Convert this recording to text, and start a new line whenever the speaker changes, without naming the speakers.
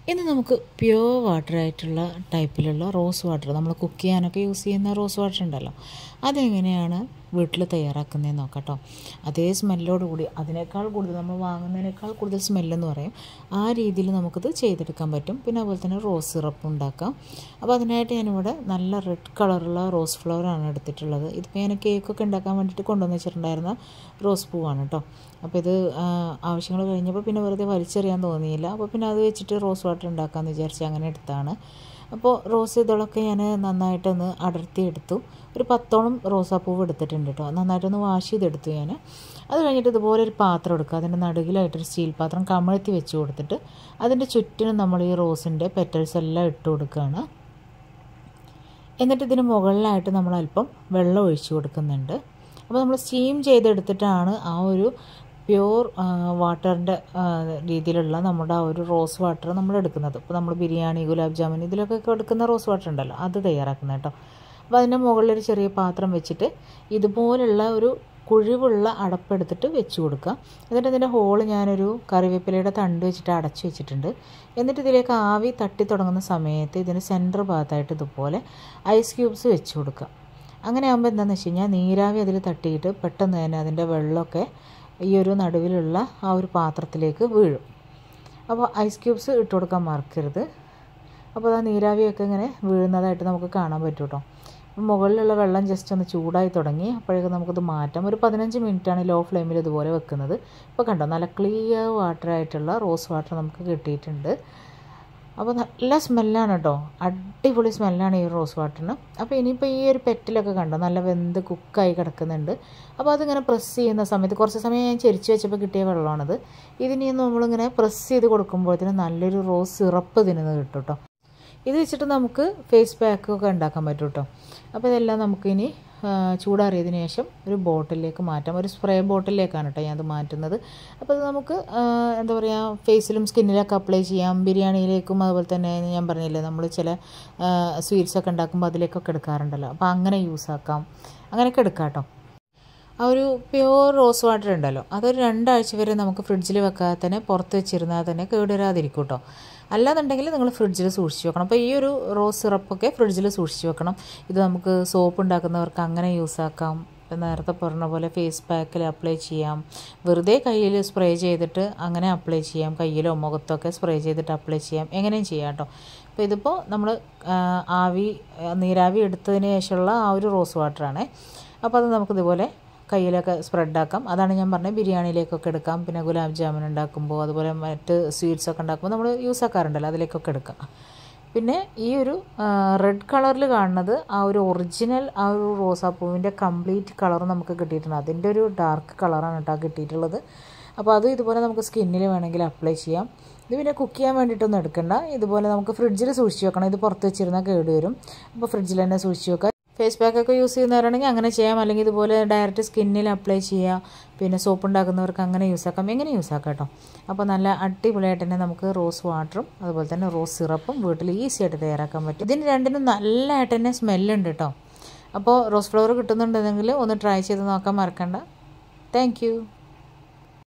ഇന്ന് നമുക്ക് pure water ആയിട്ടുള്ള ടൈപ്പിലുള്ള റോസ് വാട്ടർ നമ്മൾ കുക്ക് ചെയ്യാനൊക്കെ യൂസ് ചെയ്യുന്ന റോസ് വാട്ടർ ഉണ്ടല്ലോ അതെങ്ങനെയാണ് വീട്ടിൽ തയ്യാറാക്കുന്നതെന്ന് നോക്കാം കേട്ടോ അതേ സ്മെല്ലോട് കൂടി അതിനേക്കാൾ കൂടുതൽ നമ്മൾ വാങ്ങുന്നതിനേക്കാൾ കൂടുതൽ സ്മെല്ലെന്ന് പറയും ആ രീതിയിൽ നമുക്കിത് ചെയ്തെടുക്കാൻ പറ്റും പിന്നെ അതുപോലെ തന്നെ റോസ് സിറപ്പ് ഉണ്ടാക്കാം അപ്പോൾ അതിനായിട്ട് ഞാനിവിടെ നല്ല റെഡ് കളറുള്ള റോസ് ഫ്ലവറാണ് എടുത്തിട്ടുള്ളത് ഇതിപ്പോൾ ഞാൻ കേക്കൊക്കെ ഉണ്ടാക്കാൻ വേണ്ടിയിട്ട് കൊണ്ടുവന്ന് വെച്ചിട്ടുണ്ടായിരുന്ന റോസ് പൂവാണ് കേട്ടോ അപ്പോൾ ഇത് ആവശ്യങ്ങൾ കഴിഞ്ഞപ്പോൾ പിന്നെ വെറുതെ വലിച്ചെറിയാൻ തോന്നിയില്ല അപ്പോൾ പിന്നെ അത് വെച്ചിട്ട് റോസ് വാട്ടർ ഉണ്ടാക്കാമെന്ന് വിചാരിച്ച് അങ്ങനെ എടുത്താണ് അപ്പോൾ റോസ് ഇതളൊക്കെ ഞാൻ നന്നായിട്ടൊന്ന് അടർത്തിയെടുത്തു ഒരു പത്തോളം റോസാപ്പൂവ് എടുത്തിട്ടുണ്ട് കേട്ടോ നന്നായിട്ടൊന്ന് വാഷ് ചെയ്തെടുത്തു ഞാൻ അത് കഴിഞ്ഞിട്ട് ഇതുപോലെ ഒരു പാത്രം എടുക്കുക അതിൻ്റെ നടുകിലായിട്ടൊരു സ്റ്റീൽ പാത്രം കമഴ്ത്തി വെച്ച് കൊടുത്തിട്ട് അതിൻ്റെ ചുറ്റിനും നമ്മൾ ഈ റോസിൻ്റെ പെറ്റൽസ് എല്ലാം ഇട്ട് കൊടുക്കുകയാണ് എന്നിട്ട് ഇതിന് മുകളിലായിട്ട് നമ്മൾ അല്പം വെള്ളം ഒഴിച്ചു കൊടുക്കുന്നുണ്ട് അപ്പോൾ നമ്മൾ സ്റ്റീം ചെയ്തെടുത്തിട്ടാണ് ആ ഒരു പ്യൂർ വാട്ടറിൻ്റെ രീതിയിലുള്ള നമ്മുടെ ആ ഒരു റോസ് വാട്ടർ നമ്മൾ എടുക്കുന്നത് ഇപ്പോൾ നമ്മൾ ബിരിയാണി ഗുലാബ് ജാമുൻ ഇതിലൊക്കെ എടുക്കുന്ന റോസ് വാട്ടർ ഉണ്ടല്ലോ അത് തയ്യാറാക്കുന്നത് കേട്ടോ അപ്പോൾ അതിൻ്റെ മുകളിലൊരു ചെറിയ പാത്രം വെച്ചിട്ട് ഇതുപോലുള്ള ഒരു കുഴിവുള്ള അടപ്പെടുത്തിട്ട് വെച്ച് കൊടുക്കുക എന്നിട്ട് ഇതിൻ്റെ ഹോള് ഞാനൊരു കറിവേപ്പിലയുടെ തണ്ട് വെച്ചിട്ട് അടച്ചു വെച്ചിട്ടുണ്ട് എന്നിട്ട് ഇതിലേക്ക് ആവി തട്ടി തുടങ്ങുന്ന സമയത്ത് ഇതിന് സെൻറ്റർ ഭാഗത്തായിട്ട് ഇതുപോലെ ഐസ് ക്യൂബ്സ് വെച്ച് കൊടുക്കുക അങ്ങനെ ആകുമ്പോൾ എന്താണെന്ന് വെച്ച് കഴിഞ്ഞാൽ നീരാവി അതിൽ തട്ടിയിട്ട് പെട്ടെന്ന് തന്നെ അതിൻ്റെ വെള്ളമൊക്കെ ഈ ഒരു നടുവിലുള്ള ആ ഒരു പാത്രത്തിലേക്ക് വീഴും അപ്പോൾ ഐസ് ക്യൂബ്സ് ഇട്ട് കൊടുക്കാൻ മറക്കരുത് അപ്പോൾ ആ നീരാവിയൊക്കെ ഇങ്ങനെ വീഴുന്നതായിട്ട് നമുക്ക് കാണാൻ പറ്റും കേട്ടോ അപ്പോൾ മുകളിലുള്ള വെള്ളം ജസ്റ്റ് ഒന്ന് ചൂടായി തുടങ്ങി അപ്പോഴേക്കും നമുക്കത് മാറ്റാം ഒരു പതിനഞ്ച് മിനിറ്റാണ് ലോ ഫ്ലെയിമിൽ ഇതുപോലെ വെക്കുന്നത് ഇപ്പോൾ കണ്ടോ നല്ല ക്ലിയർ വാട്ടറായിട്ടുള്ള റോസ് വാട്ടർ നമുക്ക് കിട്ടിയിട്ടുണ്ട് അപ്പോൾ നല്ല സ്മെല്ലാണ് കേട്ടോ അടിപൊളി സ്മെല്ലാണ് ഈ റോസ് വാട്ടറിന് അപ്പോൾ ഇനിയിപ്പോൾ ഈ ഒരു പെറ്റിലൊക്കെ കണ്ടോ നല്ല വെന്ത് കുക്കായി കിടക്കുന്നുണ്ട് അപ്പോൾ അതിങ്ങനെ പ്രസ് ചെയ്യുന്ന സമയത്ത് കുറച്ച് സമയം ഞാൻ ചെരിച്ച് വെച്ചപ്പോൾ കിട്ടിയ വെള്ളമാണത് ഇതിനി നമ്മളിങ്ങനെ പ്രസ് ചെയ്ത് കൊടുക്കുമ്പോഴത്തേന് നല്ലൊരു റോസ് സിറപ്പ് ഇതിന് കിട്ടും കേട്ടോ ഇത് വെച്ചിട്ട് നമുക്ക് ഫേസ് പാക്കൊക്കെ ഉണ്ടാക്കാൻ പറ്റും കേട്ടോ അപ്പോൾ ഇതെല്ലാം നമുക്കിനി ചൂടാറിയതിന് ശേഷം ഒരു ബോട്ടിലേക്ക് മാറ്റാം ഒരു സ്പ്രേ ബോട്ടിലേക്കാണ് കേട്ടോ ഞാനത് മാറ്റുന്നത് അപ്പോൾ അത് നമുക്ക് എന്താ പറയുക ഫേസിലും സ്കിന്നിലൊക്കെ അപ്ലൈ ചെയ്യാം ബിരിയാണിയിലേക്കും അതുപോലെ തന്നെ ഞാൻ പറഞ്ഞില്ലേ നമ്മൾ ചില സ്വീറ്റ്സൊക്കെ ഉണ്ടാക്കുമ്പോൾ അതിലേക്കൊക്കെ എടുക്കാറുണ്ടല്ലോ അപ്പോൾ അങ്ങനെ യൂസ് ആക്കാം അങ്ങനെയൊക്കെ എടുക്കാം കേട്ടോ ആ ഒരു പ്യുവർ റോസ് വാട്ടർ ഉണ്ടല്ലോ അതൊരു രണ്ടാഴ്ച വരെ നമുക്ക് ഫ്രിഡ്ജിൽ വെക്കാതെ തന്നെ പുറത്ത് വെച്ചിരുന്നാൽ തന്നെ കേടുവരാതിരിക്കും കേട്ടോ അല്ലാന്നുണ്ടെങ്കിൽ നിങ്ങൾ ഫ്രിഡ്ജിൽ സൂക്ഷിച്ച് വെക്കണം അപ്പോൾ ഈ ഒരു റോസ് സിറപ്പൊക്കെ ഫ്രിഡ്ജിൽ സൂക്ഷിച്ച് വെക്കണം ഇത് നമുക്ക് സോപ്പ് ഉണ്ടാക്കുന്നവർക്ക് അങ്ങനെ യൂസ് ആക്കാം നേരത്തെ പറഞ്ഞ പോലെ ഫേസ് പാക്കിൽ അപ്ലൈ ചെയ്യാം വെറുതെ കയ്യിൽ സ്പ്രേ ചെയ്തിട്ട് അങ്ങനെ അപ്ലൈ ചെയ്യാം കയ്യിലോ മുഖത്തൊക്കെ സ്പ്രേ ചെയ്തിട്ട് അപ്ലൈ ചെയ്യാം എങ്ങനെയും ചെയ്യാം കേട്ടോ അപ്പോൾ ഇതിപ്പോൾ നമ്മൾ ആവി നീരാവി എടുത്തതിന് ശേഷമുള്ള ആ ഒരു റോസ് വാട്ടറാണ് അപ്പോൾ അത് നമുക്കിതുപോലെ കയ്യിലൊക്കെ സ്പ്രെഡാക്കാം അതാണ് ഞാൻ പറഞ്ഞത് ബിരിയാണിയിലേക്കൊക്കെ എടുക്കാം പിന്നെ ഗുലാബ് ജാമുൻ ഉണ്ടാക്കുമ്പോൾ അതുപോലെ മറ്റ് സ്വീറ്റ്സ് ഒക്കെ ഉണ്ടാക്കുമ്പോൾ നമ്മൾ യൂസ് ആക്കാറുണ്ടല്ലോ അതിലേക്കൊക്കെ എടുക്കാം പിന്നെ ഈ ഒരു റെഡ് കളറിൽ കാണുന്നത് ആ ഒരു ഒറിജിനൽ ആ ഒരു റോസാപ്പൂവിൻ്റെ കംപ്ലീറ്റ് കളർ നമുക്ക് കിട്ടിയിട്ടുണ്ട് അതിൻ്റെ ഒരു ഡാർക്ക് കളറാണ് കേട്ടോ കിട്ടിയിട്ടുള്ളത് അപ്പോൾ അത് ഇതുപോലെ നമുക്ക് സ്കിന്നിൽ വേണമെങ്കിൽ അപ്ലൈ ചെയ്യാം ഇത് പിന്നെ കുക്ക് ചെയ്യാൻ വേണ്ടിയിട്ടൊന്നും എടുക്കണ്ട ഇതുപോലെ നമുക്ക് ഫ്രിഡ്ജിൽ സൂക്ഷിച്ച് വെക്കണം ഇത് പുറത്ത് വെച്ചിരുന്നാൽ കേടുവരും അപ്പോൾ ഫ്രിഡ്ജിൽ തന്നെ സൂക്ഷിച്ച് വെക്കുക ഫേസ് പാക്കൊക്കെ യൂസ് ചെയ്യുന്നവരാണെങ്കിൽ അങ്ങനെ ചെയ്യാം അല്ലെങ്കിൽ ഇതുപോലെ ഡയറക്റ്റ് സ്കിന്നിൽ അപ്ലൈ ചെയ്യാം പിന്നെ സോപ്പ് ഉണ്ടാക്കുന്നവർക്ക് അങ്ങനെ യൂസ് ആക്കാം എങ്ങനെ യൂസ് ആക്കാം കേട്ടോ അപ്പോൾ നല്ല അടിപൊളിയായിട്ട് തന്നെ നമുക്ക് റോസ് വാട്ടറും അതുപോലെ തന്നെ റോസ് സിറപ്പും വീട്ടിൽ ഈസി ആയിട്ട് തയ്യാറാക്കാൻ പറ്റും ഇതിന് രണ്ടിനും നല്ലതായിട്ട് തന്നെ സ്മെല്ലുണ്ട് കേട്ടോ അപ്പോൾ റോസ് ഫ്ലവർ കിട്ടുന്നുണ്ടെങ്കിൽ ഒന്ന് ട്രൈ ചെയ്ത് നോക്കാൻ മറക്കണ്ട താങ്ക്